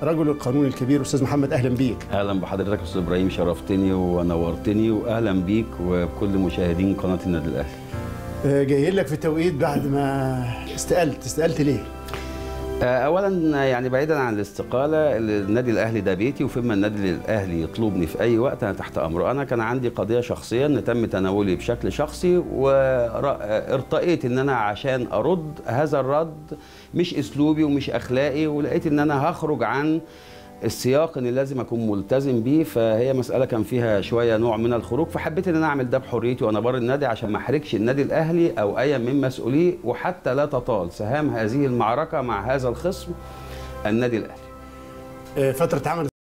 رجل القانون الكبير استاذ محمد اهلا بيك اهلا بحضرتك يا استاذ ابراهيم شرفتني ونورتني واهلا بيك وبكل مشاهدين قناه النادي الاهلي آه، جاي لك في توقيت بعد ما استقلت استقلت ليه آه، اولا يعني بعيدا عن الاستقاله النادي الاهلي ده بيتي وفيما النادي الاهلي يطلبني في اي وقت انا تحت امره انا كان عندي قضيه شخصيه ان تم تناولي بشكل شخصي وارتقيت ان انا عشان ارد هذا الرد مش اسلوبي ومش اخلاقي ولقيت ان انا هخرج عن السياق اللي لازم اكون ملتزم بيه فهي مساله كان فيها شويه نوع من الخروج فحبيت ان انا اعمل ده بحريتي وانا بره النادي عشان ما احرجش النادي الاهلي او اي من مسؤوليه وحتى لا تطال سهام هذه المعركه مع هذا الخصم النادي الاهلي آه، فتره عمل